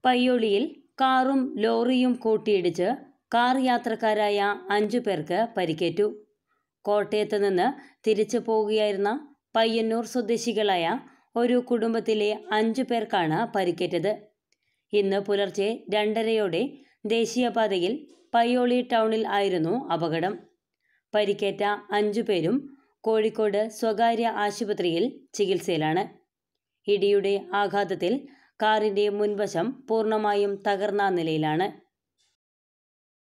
പയ്യോളിയിൽ കാറും ലോറിയും കൂട്ടിയിടിച്ച് കാർ യാത്രക്കാരായ അഞ്ചു പേർക്ക് പരിക്കേറ്റു കോട്ടയത്ത് നിന്ന് തിരിച്ചു പോകുകയായിരുന്ന പയ്യന്നൂർ സ്വദേശികളായ ഒരു കുടുംബത്തിലെ അഞ്ചു പേർക്കാണ് പരിക്കേറ്റത് ഇന്ന് പുലർച്ചെ രണ്ടരയോടെ ദേശീയപാതയിൽ പയ്യോളി ടൗണിൽ ആയിരുന്നു അപകടം പരിക്കേറ്റ അഞ്ചു പേരും കോഴിക്കോട് സ്വകാര്യ ആശുപത്രിയിൽ ചികിത്സയിലാണ് ഇടിയുടെ ആഘാതത്തിൽ കാറിന്റെ മുൻവശം പൂർണ്ണമായും തകർന്ന നിലയിലാണ്